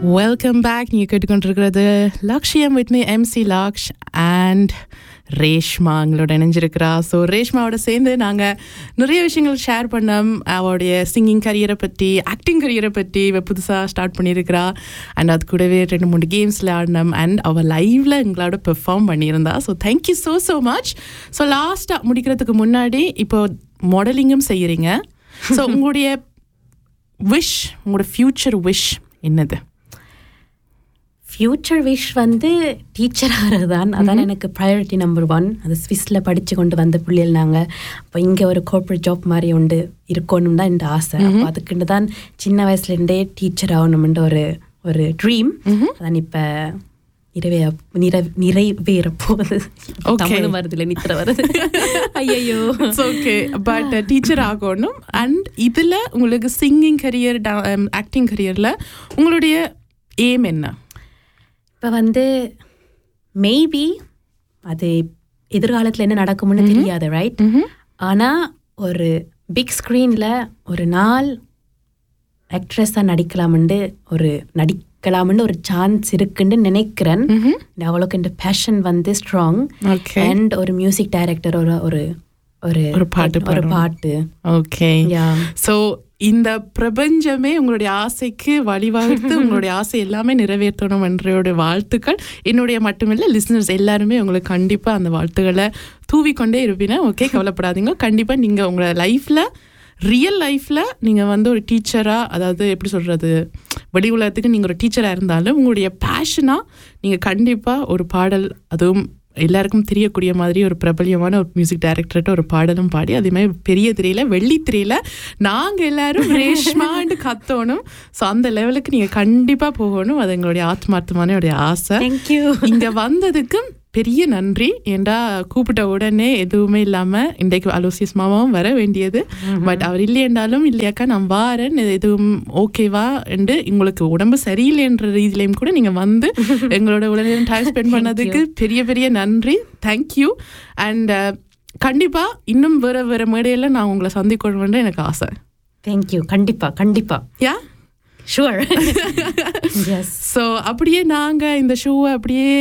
Welcome back நீங்கள் கேட்டுக்கொண்டிருக்கிறது Lakshyam with me M C Laksh and Reshma எங்களோட இணைஞ்சிருக்கிறா ஸோ ரேஷ்மாவோட சேர்ந்து நாங்கள் நிறைய விஷயங்கள் ஷேர் பண்ணோம் அவளுடைய சிங்கிங் கரியரை பற்றி ஆக்டிங் கரியரை பற்றி இவ புதுசாக ஸ்டார்ட் பண்ணியிருக்கிறா அண்ட் அது கூடவே ரெண்டு மூணு கேம்ஸில் ஆடினோம் அண்ட் அவள் லைவில் எங்களோட பெர்ஃபார்ம் பண்ணியிருந்தா so thank you so so much so லாஸ்ட்டாக முடிக்கிறதுக்கு முன்னாடி இப்போ மாடலிங்கும் செய்கிறீங்க ஸோ உங்களுடைய விஷ் உங்களோட ஃப்யூச்சர் விஷ் என்னது ஃப்யூச்சர் விஷ் வந்து டீச்சர் ஆகிறதான் அதான் எனக்கு ப்ரையாரிட்டி நம்பர் ஒன் அது ஸ்விஸ்ல படித்து கொண்டு வந்த பிள்ளைகள் நாங்கள் அப்போ இங்கே ஒரு கார்ப்பரேட் ஜாப் மாதிரி உண்டு இருக்கணும் தான் இந்த ஆசை அப்போ அதுக்குண்டு தான் சின்ன வயசுலேருந்தே டீச்சர் ஆகணும்ன்ற ஒரு ஒரு ட்ரீம் அதான் இப்போ நிறைவே நிறை நிறைவேற போகுது Okay. தமிழும் வருது இல்லை நித்திர வருது ஐயோ இட்ஸ் ஓகே பட் டீச்சர் ஆகணும் அண்ட் இதில் உங்களுக்கு சிங்கிங் கரியர் ஆக்டிங் கரியரில் உங்களுடைய எய்ம் என்ன இப்போ வந்து மேபி அது எதிர்காலத்தில் என்ன நடக்கும்னு தெரியாது ரைட் ஆனால் ஒரு பிக் ஸ்க்ரீனில் ஒரு நாள் ஆக்ட்ரஸாக நடிக்கலாம்னு ஒரு நடிக்கலாம்னு ஒரு சான்ஸ் இருக்குன்னு நினைக்கிறேன் அவளுக்கு இந்த பேஷன் வந்து ஸ்ட்ராங் ஓகே அண்ட் ஒரு மியூசிக் டைரக்டர் ஒரு ஒரு ஒரு ஒரு பாட்டு ஒரு பாடணும். பாட்டு ஓகே Yeah. ஸோ இந்த பிரபஞ்சமே உங்களுடைய ஆசைக்கு வழிவகுத்து உங்களுடைய ஆசை எல்லாமே நிறைவேற்றணும் என்றோட வாழ்த்துக்கள் என்னுடைய மட்டுமில்லை லிசனர்ஸ் எல்லாருமே உங்களுக்கு கண்டிப்பாக அந்த வாழ்த்துக்களை தூவிக்கொண்டே இருப்பீங்க ஓகே கவலைப்படாதீங்க கண்டிப்பாக நீங்கள் உங்களோட லைஃப்பில் ரியல் லைஃப்பில் நீங்கள் வந்து ஒரு டீச்சராக அதாவது எப்படி சொல்கிறது வெளி உலகத்துக்கு நீங்கள் ஒரு டீச்சராக இருந்தாலும் உங்களுடைய பேஷனாக நீங்கள் கண்டிப்பாக ஒரு பாடல் அதுவும் எல்லாருக்கும் தெரியக்கூடிய மாதிரி ஒரு பிரபல்யமான ஒரு மியூசிக் டைரக்டர்கிட்ட ஒரு பாடலும் பாடி அதே மாதிரி பெரிய திரையில வெள்ளி திரையில நாங்க எல்லாரும் ரேஷ்மான்னு கத்தணும் ஸோ அந்த லெவலுக்கு நீங்க கண்டிப்பா போகணும் அது எங்களுடைய ஆத்மார்த்தமான ஒரு ஆசை தேங்க்யூ இங்க வந்ததுக்கு பெரிய நன்றி ஏண்டா கூப்பிட்ட உடனே எதுவுமே இல்லாம இன்றைக்கு அலோசியஸ் மாமாவும் வர வேண்டியது பட் அவர் இல்லையென்றாலும் இல்லையாக்கா நான் வாரேன் இது எதுவும் ஓகேவா என்று உங்களுக்கு உடம்பு சரியில்லைன்ற ரீதியிலையும் கூட நீங்க வந்து எங்களோட உடனே டைம் ஸ்பெண்ட் பண்ணதுக்கு பெரிய பெரிய நன்றி தேங்க்யூ அண்ட் கண்டிப்பா இன்னும் வேற வேற மேடையில நான் உங்களை சந்திக்கணும்னு எனக்கு ஆசை தேங்க்யூ கண்டிப்பா கண்டிப்பா யா ஷுவர் எஸ் ஸோ அப்படியே நாங்க இந்த ஷோவை அப்படியே